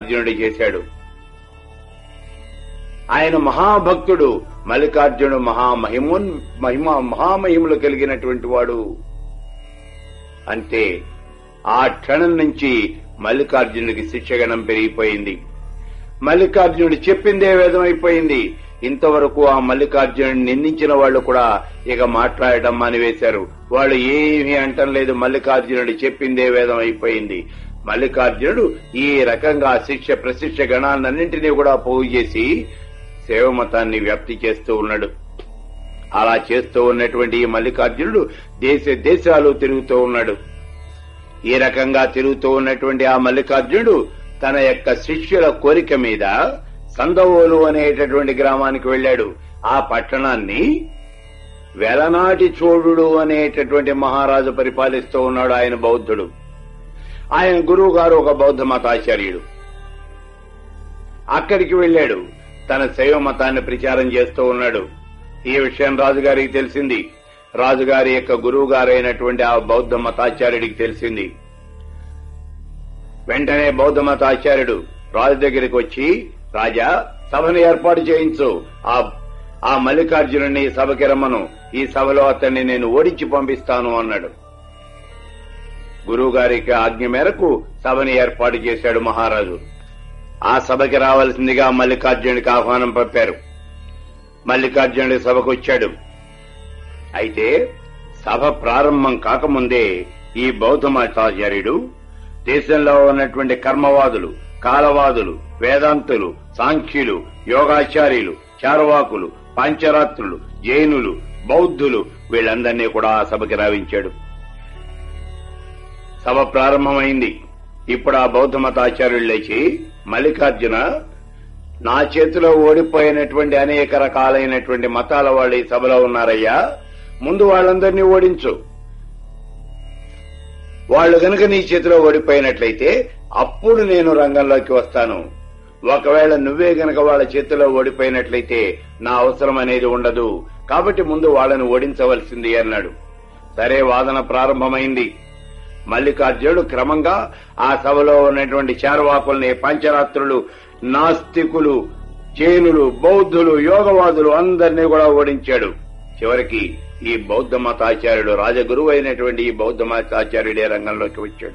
మల్లికార్జునుడు చేశాడు ఆయన మహాభక్తుడు మల్లికార్జునుడు మహామహిమోన్ మహిమ మహామహిములు కలిగినటువంటి వాడు అంతే ఆ క్షణం నుంచి మల్లికార్జునుడికి శిక్షగణం పెరిగిపోయింది మల్లికార్జునుడు చెప్పిందే వేదం అయిపోయింది ఇంతవరకు ఆ మల్లికార్జునుడిని నిందించిన వాళ్ళు కూడా ఇక మాట్లాడటం మానివేశారు వాళ్ళు ఏమీ అంటం లేదు మల్లికార్జునుడు చెప్పిందే వేదం అయిపోయింది మల్లికార్జునుడు ఈ రకంగా శిక్ష ప్రశిక్ష గణాలన్నింటినీ కూడా పోగు చేసి శైవమతాన్ని వ్యాప్తి చేస్తూ ఉన్నాడు అలా చేస్తూ ఉన్నటువంటి ఈ మల్లికార్జునుడు దేశ దేశాలు తిరుగుతూ ఉన్నాడు ఈ రకంగా తిరుగుతూ ఉన్నటువంటి ఆ మల్లికార్జునుడు తన యొక్క శిష్యుల కోరిక మీద సందవోలు అనేటటువంటి గ్రామానికి వెళ్ళాడు ఆ పట్టణాన్ని వెలనాటి చోళుడు అనేటటువంటి మహారాజు పరిపాలిస్తూ ఉన్నాడు ఆయన బౌద్ధుడు ఆయన గురువు గారు ఒక బౌద్ధ మతాచార్యుడు అక్కడికి వెళ్ళాడు తన శైవ మతాన్ని ప్రచారం చేస్తూ ఉన్నాడు ఈ విషయం రాజుగారికి తెలిసింది రాజుగారి యొక్క గురువు గారైనటువంటి ఆ బౌద్ధ మతాచార్యుడికి తెలిసింది వెంటనే బౌద్ధ మతాచార్యుడు రాజు దగ్గరికి వచ్చి రాజా సభను ఏర్పాటు చేయించు ఆ ఆ మల్లికార్జునుని సభకి రమ్మను ఈ సభలో అతన్ని నేను ఓడించి పంపిస్తాను అన్నాడు గురువు గారికి ఆజ్ఞ మేరకు సభని ఏర్పాటు చేశాడు మహారాజు ఆ సభకి రావాల్సిందిగా మల్లికార్జునుడికి ఆహ్వానం పంపారు మల్లికార్జునుడి సభకు వచ్చాడు అయితే సభ ప్రారంభం కాకముందే ఈ బౌద్ధ మతాచార్యుడు దేశంలో ఉన్నటువంటి కర్మవాదులు కాలవాదులు వేదాంతులు సాంఖ్యులు యోగాచార్యులు చారవాకులు పంచరాత్రులు జైనులు బౌద్ధులు వీళ్ళందరినీ కూడా ఆ సభకి రావించాడు సభ ప్రారంభమైంది ఇప్పుడు ఆ బౌద్ధ మతాచార్యులు లేచి మల్లికార్జున నా చేతిలో ఓడిపోయినటువంటి అనేక రకాలైనటువంటి మతాల వాళ్ళు ఈ సభలో ఉన్నారయ్యా ముందు వాళ్ళందరినీ ఓడించు వాళ్ళు గనుక నీ చేతిలో ఓడిపోయినట్లయితే అప్పుడు నేను రంగంలోకి వస్తాను ఒకవేళ నువ్వే గనక వాళ్ళ చేతిలో ఓడిపోయినట్లయితే నా అవసరం అనేది ఉండదు కాబట్టి ముందు వాళ్ళని ఓడించవలసింది అన్నాడు సరే వాదన ప్రారంభమైంది మల్లికార్జునుడు క్రమంగా ఆ సభలో ఉన్నటువంటి చారవాకుల్ని పంచరాత్రులు నాస్తికులు జైనులు బౌద్ధులు యోగవాదులు అందరినీ కూడా ఓడించాడు చివరికి ఈ బౌద్ధ మతాచార్యుడు రాజగురువు అయినటువంటి ఈ బౌద్ధ మతాచార్యుడే రంగంలోకి వచ్చాడు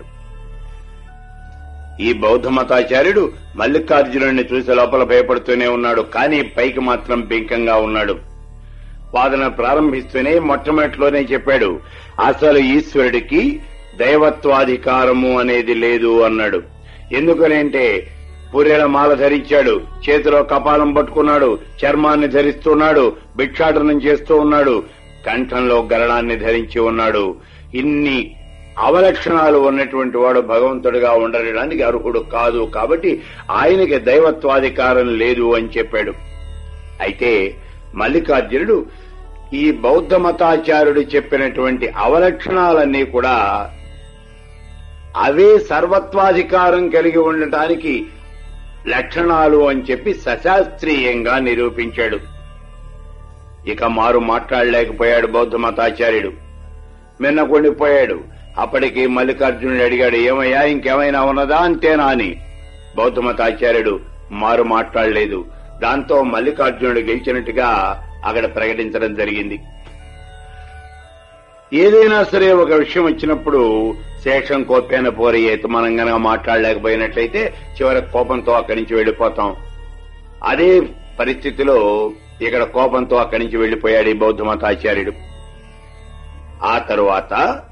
ఈ బౌద్ధ మతాచార్యుడు మల్లికార్జునుడిని చూసి లోపల భయపడుతూనే ఉన్నాడు కానీ పైకి మాత్రం బెంకంగా ఉన్నాడు వాదన ప్రారంభిస్తూనే మొట్టమొదటిలోనే చెప్పాడు అసలు ఈశ్వరుడికి దైవత్వాధికారము అనేది లేదు అన్నాడు ఎందుకనంటే పుర్రెల మాల ధరించాడు చేతిలో కపాలం పట్టుకున్నాడు చర్మాన్ని ధరిస్తున్నాడు భిక్షాటనం చేస్తూ ఉన్నాడు కంఠంలో గరడాన్ని ధరించి ఉన్నాడు ఇన్ని అవలక్షణాలు ఉన్నటువంటి వాడు భగవంతుడిగా ఉండడానికి అర్హుడు కాదు కాబట్టి ఆయనకి దైవత్వాధికారం లేదు అని చెప్పాడు అయితే మల్లికార్జునుడు ఈ బౌద్ధ మతాచార్యుడు చెప్పినటువంటి అవలక్షణాలన్నీ కూడా అవే సర్వత్వాధికారం కలిగి ఉండటానికి లక్షణాలు అని చెప్పి సశాస్త్రీయంగా నిరూపించాడు ఇక మారు మాట్లాడలేకపోయాడు బౌద్ధ మతాచార్యుడు మిన్నకొండిపోయాడు అప్పటికి మల్లికార్జునుడు అడిగాడు ఏమయ్యా ఇంకేమైనా ఉన్నదా అంతేనా అని బౌద్ధ మతాచార్యుడు మారు మాట్లాడలేదు దాంతో మల్లికార్జునుడు గెలిచినట్టుగా అక్కడ ప్రకటించడం జరిగింది ఏదైనా సరే ఒక విషయం వచ్చినప్పుడు శేషం కోపేన పోరయ్యేత మనం గనక మాట్లాడలేకపోయినట్లయితే చివరి కోపంతో అక్కడి నుంచి వెళ్లిపోతాం అదే పరిస్థితిలో ఇక్కడ కోపంతో అక్కడి నుంచి వెళ్లిపోయాడు ఈ బౌద్ధ మతాచార్యుడు ఆ తరువాత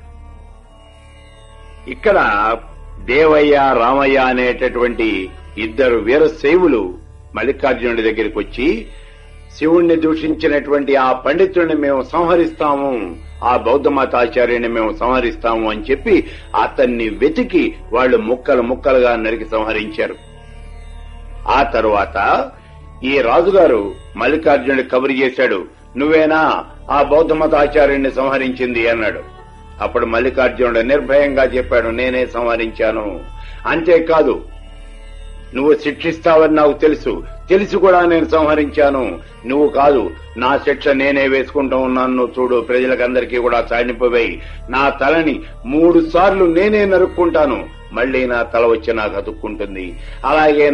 ఇక్కడ దేవయ్య రామయ్య అనేటటువంటి ఇద్దరు వీరశైవులు మల్లికార్జునుడి దగ్గరికి వచ్చి శివుణ్ణి దూషించినటువంటి ఆ పండితుడిని మేము సంహరిస్తాము ఆ బౌద్ధ మతాచార్యుని మేము సంహరిస్తాము అని చెప్పి అతన్ని వెతికి వాళ్ళు ముక్కలు ముక్కలుగా నరికి సంహరించారు ఆ తరువాత ఈ రాజుగారు మల్లికార్జునుడి కబురు చేశాడు నువ్వేనా ఆ బౌద్ధ మతాచార్యుడిని సంహరించింది అన్నాడు అప్పుడు మల్లికార్జునుడు నిర్భయంగా చెప్పాడు నేనే సంహరించాను అంతేకాదు నువ్వు శిక్షిస్తావని నాకు తెలుసు తెలిసి కూడా నేను సంహరించాను నువ్వు కాదు నా శిక్ష నేనే వేసుకుంటూ ఉన్నాను నువ్వు చూడు ప్రజలకందరికీ కూడా చాటింపవేయి నా తలని మూడు సార్లు నేనే నరుక్కుంటాను మళ్లీ నా తల వచ్చి నాకు అతుక్కుంటుంది అలాగే